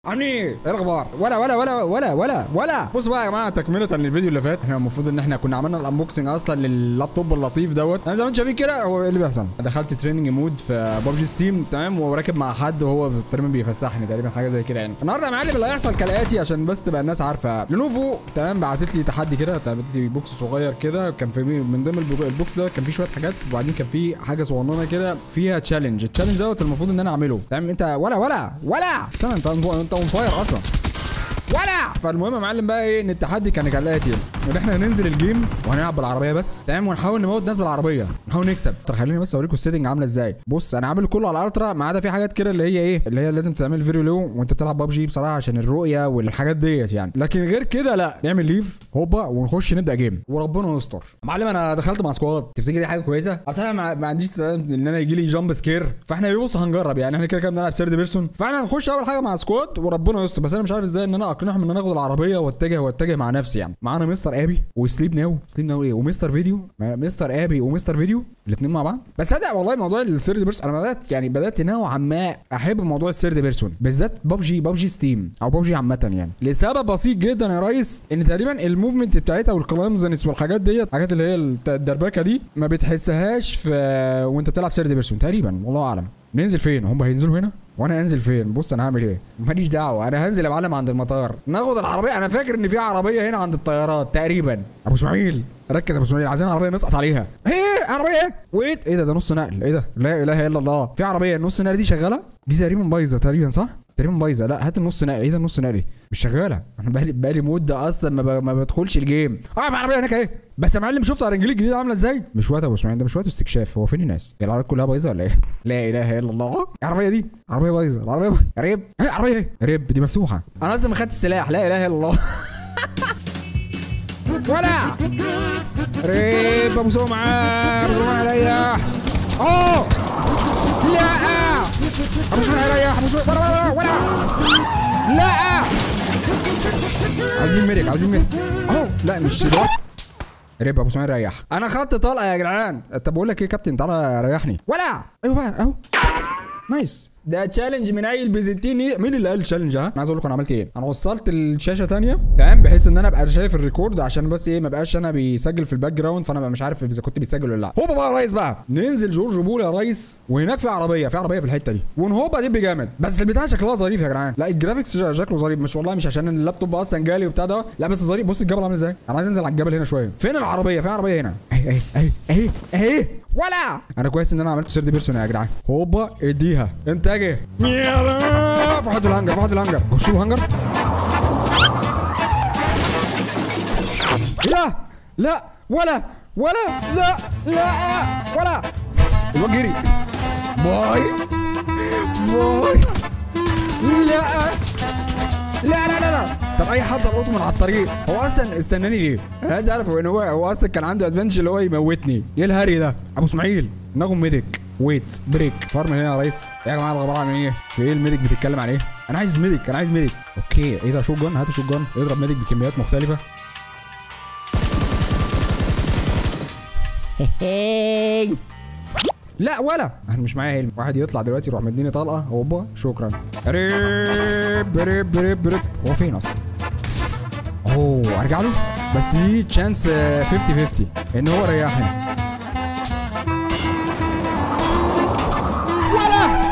عاملين ايه؟ ايه الاخبار؟ ولا ولا ولا ولا ولا ولا بصوا بقى يا جماعه تكمله للفيديو اللي فات احنا المفروض ان احنا كنا عملنا الانبوكسنج اصلا لللابتوب اللطيف دوت انا زي ما انتم شايفين كده هو ايه اللي بيحصل؟ دخلت تريننج مود في ببجي ستيم تمام وراكب مع حد وهو تقريبا بيفسحني تقريبا حاجه زي كده يعني النهارده يا معلم اللي هيحصل كالاتي عشان بس تبقى الناس عارفه لينوفو تمام بعتت لي تحدي كده بعتت لي بوكس صغير كده كان في من ضمن البو- البوكس ده كان فيه شويه حاجات وبعدين كان فيه حاجه صغننه كده فيها تشالنج التشالنج دوت المفروض ان انا اعمله تمام انت ولا ولا ولا استنى انت انت اون فاير اصلا ولا فالمهم يا معلم بقى ايه ان التحدي كان كالاتي ان احنا هننزل الجيم وهنلعب بالعربيه بس تمام ونحاول نموت ناس بالعربيه نحاول نكسب طب خليني بس اوريكم السيتنج عامله ازاي بص انا عامل كله على الالترا ما عدا في حاجات كده اللي هي ايه اللي هي لازم تعمل فيري لو وانت بتلعب ببجي بصراحه عشان الرؤيه والحاجات ديت يعني لكن غير كده لا نعمل ليف هوبا ونخش نبدا جيم وربنا يستر يا معلم انا دخلت مع سكواد تفتكر دي حاجه كويسه اصل انا ما ما عنديش استعداد ان انا يجي لي جامب سكير فاحنا بص هنجرب يعني احنا كده كده بنلعب سيرد بيرسون فاحنا هنخش اول حاجه مع سكواد وربنا يستر بس انا مش عارف ازاي ان انا اقنعهم ان انا اخد العربيه واتجه واتجه مع نفسي يعني معانا مستر ابي وسليب ناو سليب ناو ايه ومستر فيديو ما- مستر ابي ومستر فيديو الاثنين مع بعض بس صدق والله موضوع الثيرد بيرسون انا بدات يعني بدات نوعا ما احب موضوع الثيرد بيرسون بالذات ببجي ببجي ستيم او ببجي عامه يعني لسبب بسيط جدا يا ريس ان تقريبا الموفمنت بتاعتها والكلامزنس والحاجات ديت الحاجات اللي هي الت- الدربكه دي ما بتحسهاش في وانت بتلعب ثيرد بيرسون تقريبا والله اعلم ننزل فين هم هينزلوا هنا وانا انزل فين بص انا هعمل ايه ماليش دعوه انا هنزل يا معلم عند المطار ناخد العربيه انا فاكر ان في عربيه هنا عند الطيارات تقريبا ابو اسماعيل ركز يا ابو اسماعيل عايزين عربيه نسقط عليها ايه عربيه ايه ويت ايه ده ده نص نقل ايه ده لا اله الا الله في عربيه النص نقل دي شغاله دي تقريبا بايظه تقريبا صح تقريبا بايظه لا هات النص نقل ايه ده النص نقل دي مش شغاله انا بقالي بقالي مده اصلا ما, ب... ما بدخلش الجيم اه في عربيه هناك اهي بس يا معلم شفت ارنجلي الجديد عامله ازاي مش وقت يا ابو اسماعيل ده مش وقت استكشاف هو فين الناس هي العربيات كلها بايظه ولا ايه لا اله الا الله العربيه دي عربيه بايظه العربيه ب... ريب ايه عربيه ايه ريب دي مفتوحه انا اصلا ما خدت السلاح لا اله الا الله ولا ريب ابو سومه ابو سومه ريح اوه لا ابو سومه ريح ابو سومه ولا ولا ولا لا عايزين ميرك عايزين ميرك اهو لا مش دلوقتي ريب ابو اسماعيل ريح انا خدت طلقه يا جدعان طب بقول لك ايه يا كابتن تعالى ريحني ولا ايوه بقى اهو نايس ده تشالنج من اي البيزنتين مين اللي قال تشالنج ها؟ انا عايز اقول لكم انا عملت ايه؟ انا وصلت الشاشه تانية تمام بحيث ان انا ابقى شايف الريكورد عشان بس ايه ما بقاش انا بيسجل في الباك جراوند فانا بقى مش عارف اذا كنت بيتسجل ولا لا. هوبا بقى يا ريس بقى ننزل جورج بول يا ريس وهناك في عربيه في عربيه في الحته دي ونهوبا دب جامد بس البتاع شكلها ظريف يا جدعان لا الجرافيكس شا- شكله ظريف مش والله مش عشان اللابتوب اصلا جالي وبتاع ده لا بس ظريف بص الجبل عامل ازاي انا عايز انزل على الجبل هنا شويه فين العربيه فين عربيه هنا اهي اهي اهي اهي اهي ولا انا كويس ان انا عملت سيرد بيرسون يا جدعان هوبا اديها انت اجي في حد الهانجر في حد الهانجر خشوا الهانجر لا لا ولا ولا لا لا ولا الواد جري باي باي لا لا لا لا لا طب اي حد القطه من على الطريق هو اصلا استناني ليه؟ انا عايز اعرف هو ان هو هو اصلا كان عنده ادفنتش اللي هو يموتني ايه الهري ده؟ ابو اسماعيل ناخد ميديك ويت بريك فارم هنا يا ريس إيه يا جماعه الغبار عامل ايه؟ في ايه الميديك بتتكلم عن ايه؟ انا عايز ميديك انا عايز ميديك اوكي ايه ده شوت جن هاتوا شوت جن اضرب ميديك بكميات مختلفه لا ولا انا مش معايا هيلم واحد يطلع دلوقتي يروح مديني طلقه هوبا شكرا ريب ريب ريب ريب هو فين اصلا اوه ارجع له بس دي تشانس 50 50 ان هو ريحني ولا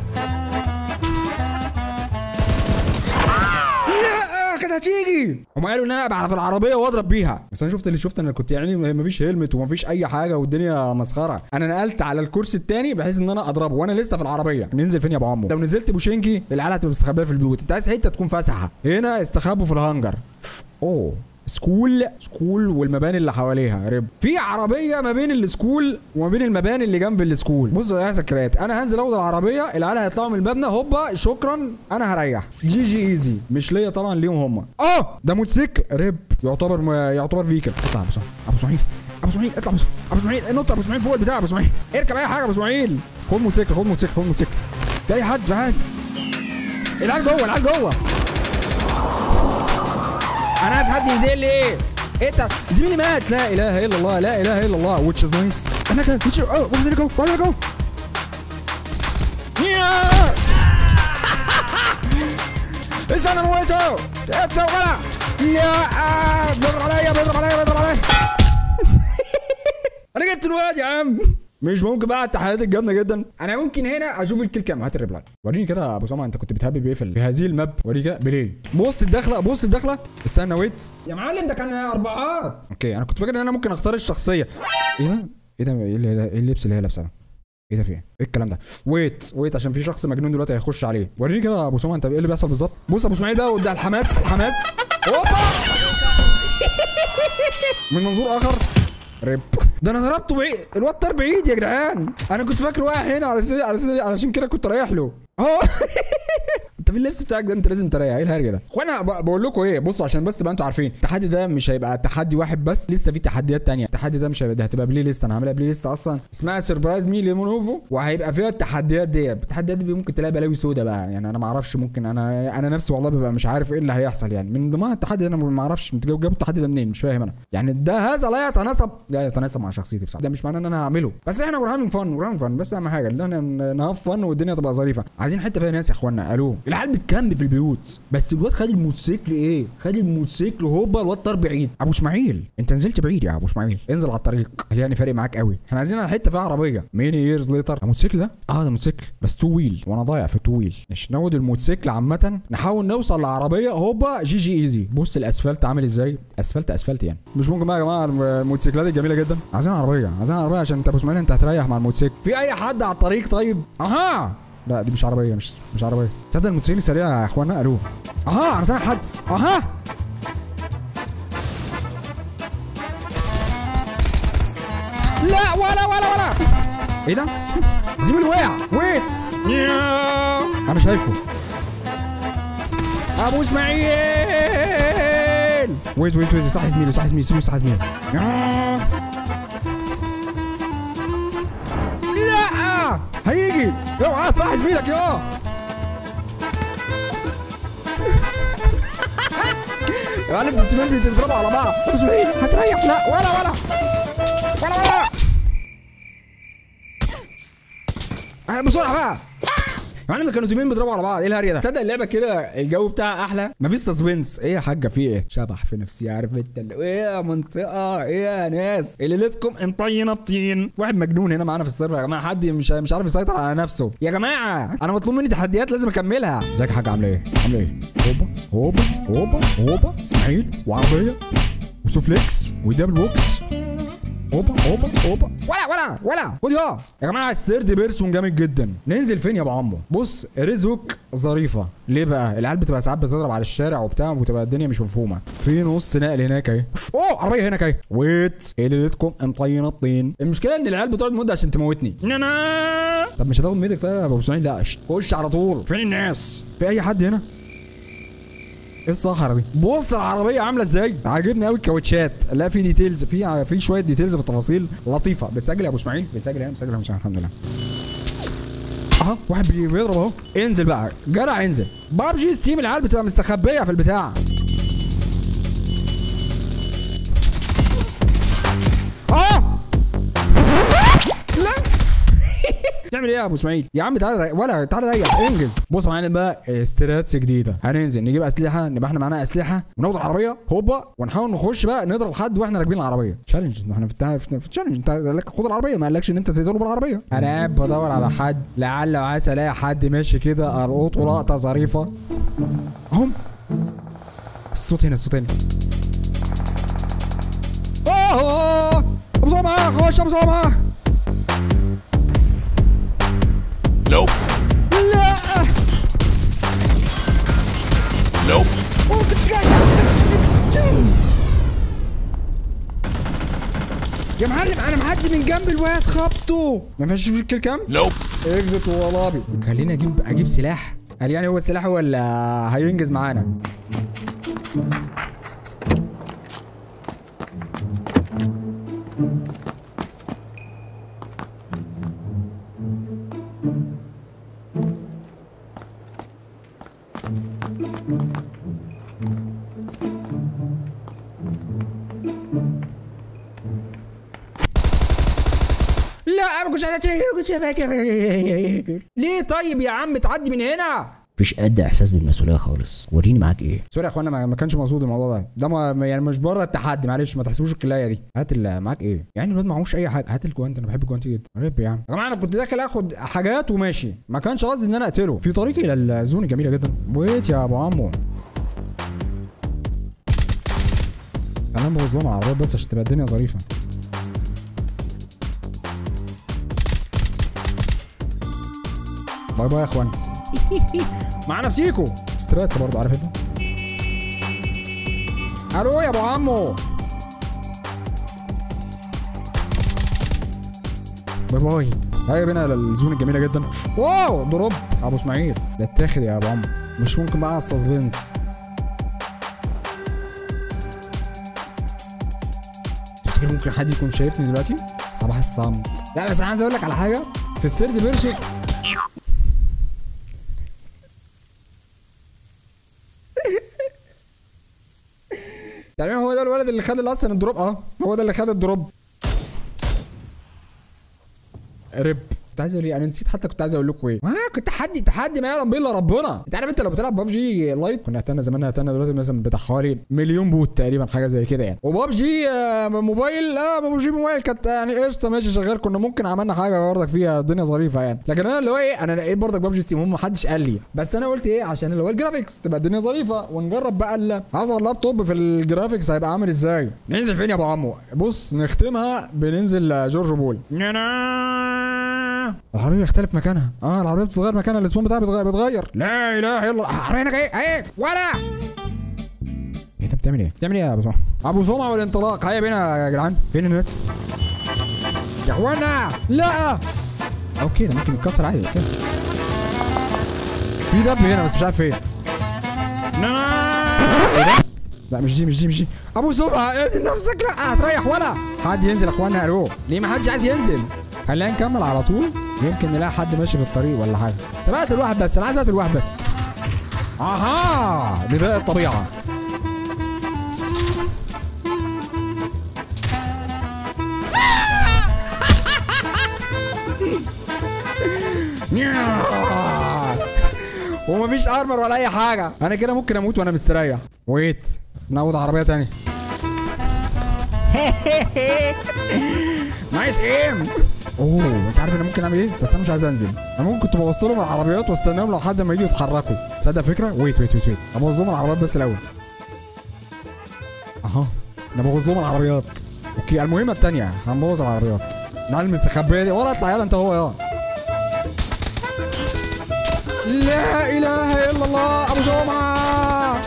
لا كانت هتيجي هم قالوا ان انا ابقى في العربيه واضرب بيها بس انا شفت اللي شفت انا كنت يعني مفيش هيلمت ومفيش اي حاجه والدنيا مسخره انا نقلت على الكرسي التاني بحيث ان انا اضربه وانا لسه في العربيه ننزل فين يا ابو عمو لو نزلت بوشينكي العيال هتبقى مستخبيه في البيوت انت عايز حته تكون فسحه هنا استخبوا في الهانجر اوه سكول سكول والمباني اللي حواليها رب في عربيه ما بين السكول وما بين المباني اللي جنب السكول بص يا سكرات انا هنزل اخد العربيه العيال هيطلعوا من المبنى هوبا شكرا انا هريح جي جي ايزي مش ليا طبعا ليهم هم اه ده موتوسيكل رب يعتبر م... يعتبر فيكل اطلع يا ابو سعيد ابو اسماعيل ابو اسماعيل اطلع ابو ابو اسماعيل نط ابو اسماعيل فوق البتاع ابو اسماعيل اركب اي حاجه ابو اسماعيل خد موتوسيكل خد موتوسيكل خد موتوسيكل في اي حد في حد العيال جوه العيال جوه انا عايز حد ينزل لي انت زميلي مات لا اله الا الله لا اله الا الله which is nice انا كده which oh واحد جو واحد جو استنى موته اتشغلها لا آه، بيضرب عليا بيضرب عليا بيضرب عليا انا جبت الواد يا عم مش ممكن بقى التحديات الجامده جدا انا ممكن هنا اشوف الكيل كام هات الريبلاي وريني كده يا ابو سامع انت كنت بتهبب ايه في في هذه الماب وريني كده بليل بص الدخله بص الدخله استنى ويت يا معلم ده كان اربعات اوكي انا كنت فاكر ان انا ممكن اختار الشخصيه ايه ده ايه ده ايه اللي- ايه اللبس اللي هي لابسه ده ايه ده في ايه؟ ايه الكلام ده؟ ويت ويت عشان في شخص مجنون دلوقتي هيخش عليه وريني كده يا ابو سامع انت ايه اللي بيحصل بالظبط؟ بص يا ابو اسماعيل بقى وده الحماس الحماس هوبا من منظور اخر ريب ده انا ضربته بعيد الواد طار بعيد يا جدعان انا كنت فاكره واقع هنا على سي... على سي... علشان كده كنت رايح له اهو انت في اللبس بتاعك ده انت لازم تريح ايه الهرجه ده اخوانا ب- بقول لكم ايه بصوا عشان بس تبقى انتوا عارفين التحدي ده مش هيبقى تحدي واحد بس لسه في تحديات تانية التحدي ده مش هيبقى ده هتبقى بلاي ليست انا عاملها بلاي ليست اصلا اسمها سربرايز مي ليمونوفو وهيبقى فيها التحديات دي التحديات دي ممكن تلاقي بلاوي سودا بقى يعني انا ما اعرفش ممكن انا انا نفسي والله ببقى مش عارف ايه اللي هيحصل يعني من ضمنها التحدي ده انا ما اعرفش انتوا جابوا التحدي ده منين مش فاهم انا يعني ده هذا لا يتناسب لا يتناسب مع شخصيتي بصراحه ده مش معناه ان انا هعمله بس احنا we're having fun we're having fun بس اهم حاجه ان احنا نهاف فن والدنيا تبقى ظريفه عايزين حته فيها ناس يا اخوانا الو العيال بتكمل في البيوت بس الواد خد الموتوسيكل ايه خد الموتوسيكل هوبا الواد طار بعيد ابو اسماعيل انت نزلت بعيد يا ابو اسماعيل انزل على الطريق قال يعني فارق معاك قوي احنا عايزين على حته فيها عربيه ميني ييرز ليتر الموتوسيكل ده اه ده موتوسيكل بس تو ويل وانا ضايع في تو ويل ماشي ناخد الموتوسيكل عامه نحاول نوصل لعربيه هوبا جي جي ايزي بص الاسفلت عامل ازاي اسفلت اسفلت يعني مش ممكن بقى يا جماعه الموتوسيكلات الجميله جدا عايزين عربيه عايزين عربيه عشان انت ابو اسماعيل انت هتريح مع الموتوسيكل في اي حد على الطريق طيب اها لا دي مش عربيه مش مش عربيه تصدق الموتوسيكل سريع يا اخوانا الو اها انا سامع حد اها لا ولا ولا ولا ايه ده زميل وقع ويت انا شايفه ابو اسماعيل ويت ويت ويت صح زميلي صح زميلي صح زميلي لا هيجي اوعى صح زميلك يا يا معلم انتوا التيمين بيتضربوا على بعض ابو اسماعيل هتريح لا ولا ولا ولا ولا آه، بسرعه بقى يا معلم ده كانوا تيمين بيضربوا على بعض ايه الهري ده تصدق اللعبه كده الجو بتاعها احلى مفيش سسبنس ايه يا حاجه في ايه شبح في نفسي عارف انت اللي ايه يا منطقه ايه يا ناس اللي ليلتكم مطينه بطين واحد مجنون هنا معانا في السيرفر يا جماعه حد مش مش عارف يسيطر على نفسه يا جماعه انا مطلوب مني تحديات لازم اكملها ازيك يا حاجه عامله ايه عامله ايه هوبا هوبا هوبا هوبا اسماعيل وعربيه وسوفليكس ودبل بوكس اوبا اوبا اوبا ولا ولا ولا خد يا يا جماعه السيرد بيرسون جامد جدا ننزل فين يا ابو عمو بص رزق ظريفه ليه بقى العيال بتبقى ساعات بتضرب على الشارع وبتاع وبتبقى الدنيا مش مفهومه في نص نقل هناك اهي اوه عربيه هناك اهي ويت ايه ليلتكم مطينه الطين المشكله ان العيال بتقعد مده عشان تموتني نانا طب مش هتاخد ميدك طيب يا ابو اسماعيل لا ش- خش على طول فين الناس في اي حد هنا ايه الصحراء دي بص العربيه عامله ازاي عاجبني قوي الكاوتشات لا في ديتيلز في في شويه ديتيلز في التفاصيل لطيفه بتسجل يا ابو اسماعيل بتسجل يا بتسجل يا ابو اسماعيل الحمد لله اهو واحد بي- بيضرب اهو انزل بقى جدع انزل بابجي ستيم العيال بتبقى مستخبيه في البتاع اه لا تعمل ايه يا ابو اسماعيل يا عم تعالى ولا تعالى ريح انجز بص يا معلم بقى استراتس جديده هننزل نجيب اسلحه نبقى احنا معانا اسلحه وناخد العربيه هوبا ونحاول نخش بقى نضرب حد واحنا راكبين العربيه تشالنج ما احنا في التع- في في تشالنج انت قال لك خد العربيه ما قالكش ان انت تضرب العربيه انا قاعد بدور على حد لعل وعسى الاقي حد ماشي كده القطه لقطه ظريفه اهم الصوت هنا الصوت هنا اوه ابو سمعه خش ابو سمعه Nope. لا Nope. أوه، كنت قاعد- يا معلم انا معدي من جنب الواد خبطه ما ينفعش اشوف الكل كام Nope. اكزت والله خليني اجيب اجيب سلاح هل يعني هو السلاح هو اللي هينجز معانا لا انا ما كنتش عايز أتشيل، ما كنتش عايز أتشيل. ليه طيب يا عم تعدي من هنا مفيش قد احساس بالمسؤوليه خالص وريني معاك ايه سوري يا اخوانا ما ما كانش مقصود الموضوع ده ده ما ما- يعني مش بره التحدي معلش ما تحسبوش الكلايه دي هات ال- معاك ايه يعني الواد معهوش اي حاجه هات الجوانت انا بحب الجوانت جدا رب يا عم يا جماعه انا كنت داخل اخد حاجات وماشي ما كانش قصدي ان انا اقتله في طريقي الى الزون الجميله جدا ويت يا ابو عمو انا ببوظ لهم العربيات بس عشان تبقى الدنيا ظريفه باي باي يا اخوان مع نفسيكو ستراتس برضه عارف انت الو يا ابو عمو باي باي هيا بينا للزون الجميله جدا واو ضرب ابو اسماعيل ده اتاخد يا ابو عمو مش ممكن بقى السسبنس تفتكر ممكن حد يكون شايفني دلوقتي صباح الصمت لا بس انا عايز اقول لك على حاجه في السيرد بيرشك تقريبا هو ده الولد اللي خد اصلا الدروب اه هو ده اللي خد الدروب رب كنت عايز اقول ايه انا نسيت حتى كنت عايز اقول لكم ايه اه كنت تحدي تحدي ما يعلم به الا ربنا انت عارف انت لو بتلعب ببجي لايت كنا هتنا زمان هتنا دلوقتي مثلا بتاع حوالي مليون بوت تقريبا حاجه زي كده يعني وببجي آه موبايل اه ببجي موبايل كانت يعني قشطه ماشي شغال كنا ممكن عملنا حاجه برضك فيها الدنيا ظريفه يعني لكن انا اللي هو ايه انا لقيت برضك ببجي ستيم هم محدش قال لي بس انا قلت ايه عشان اللي هو الجرافيكس تبقى الدنيا ظريفه ونجرب بقى ال- اصغر لابتوب في الجرافيكس هيبقى عامل ازاي ننزل فين يا ابو عمو بص نختمها بننزل آه، جورج بول العربية اختلف مكانها اه العربية بتتغير مكانها الاسمون بتاعها بيتغير بيتغير لا اله الا الله العربية هناك ايه ايه ولا ايه انت بتعمل ايه؟ بتعمل ايه يا ابو سمعة؟ ابو سمعة والانطلاق هيا بينا يا جدعان فين الناس؟ يا اخوانا لا اوكي ده ممكن يتكسر عادي كده في دب هنا بس مش عارف فين ايه ده؟ لا مش دي مش دي مش دي ابو سمعة اعدل نفسك لا هتريح ولا حد ينزل يا اخوانا الو ليه ما حدش عايز ينزل خلينا نكمل على طول يمكن نلاقي حد ماشي في الطريق ولا حاجه طب اقتل واحد بس انا عايز اقتل واحد بس اها بدايه الطبيعه ومفيش ارمر ولا اي حاجه انا كده ممكن اموت وانا مستريح ويت ناخد عربيه تانية نايس ايم اوه انت عارف انا ممكن اعمل ايه بس انا مش عايز انزل انا ممكن كنت بوظ لهم العربيات واستناهم لحد ما يجوا يتحركوا تصدق فكره ويت ويت ويت ويت ابوظ لهم العربيات بس الاول اها انا بوظ لهم العربيات اوكي المهمه الثانيه هنبوظ العربيات نعم المستخبيه دي ولا اطلع يلا انت هو يا لا اله الا الله ابو جمعه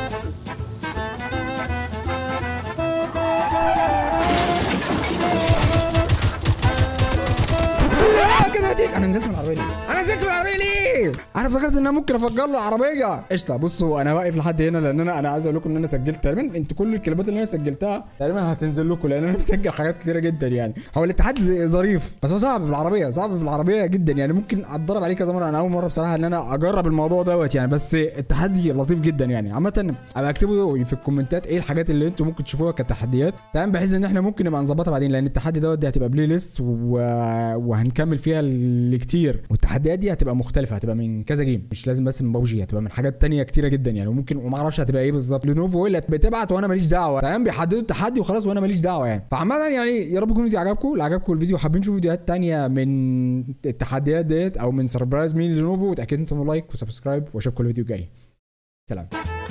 لا كده هديك انا نزلت من العربيه ليه؟ انا نزلت من العربيه ليه؟ انا افتكرت ان انا ممكن افجر له العربيه قشطه بصوا انا واقف لحد هنا لان انا انا عايز اقول لكم ان انا سجلت تقريبا انت كل الكليبات اللي انا سجلتها تقريبا هتنزل لكم لان انا مسجل حاجات كتيره جدا يعني هو الاتحاد ز- ظريف بس هو صعب في العربيه صعب في العربيه جدا يعني ممكن اتدرب عليه كذا مره انا اول مره بصراحه ان انا اجرب الموضوع دوت يعني بس التحدي لطيف جدا يعني عامه ابقى اكتبوا في الكومنتات ايه الحاجات اللي انتم ممكن تشوفوها كتحديات تمام بحيث ان احنا ممكن نبقى نظبطها بعدين لان التحدي دوت دي هتبقى بلاي ليست و... وهنكمل فيها اللي كتير والتحديات دي هتبقى مختلفه هتبقى من كذا جيم مش لازم بس من بابجي هتبقى من حاجات تانية كتيره جدا يعني وممكن وما اعرفش هتبقى ايه بالظبط لينوفو هو اللي بتبعت وانا ماليش دعوه تمام بيحددوا التحدي وخلاص وانا ماليش دعوه يعني فعامه يعني يا رب يكون الفيديو عجبكم لو عجبكم الفيديو حابين تشوفوا فيديوهات تانية من التحديات ديت او من سربرايز مين لينوفو اتاكدوا انتم لايك وسبسكرايب واشوفكم الفيديو الجاي سلام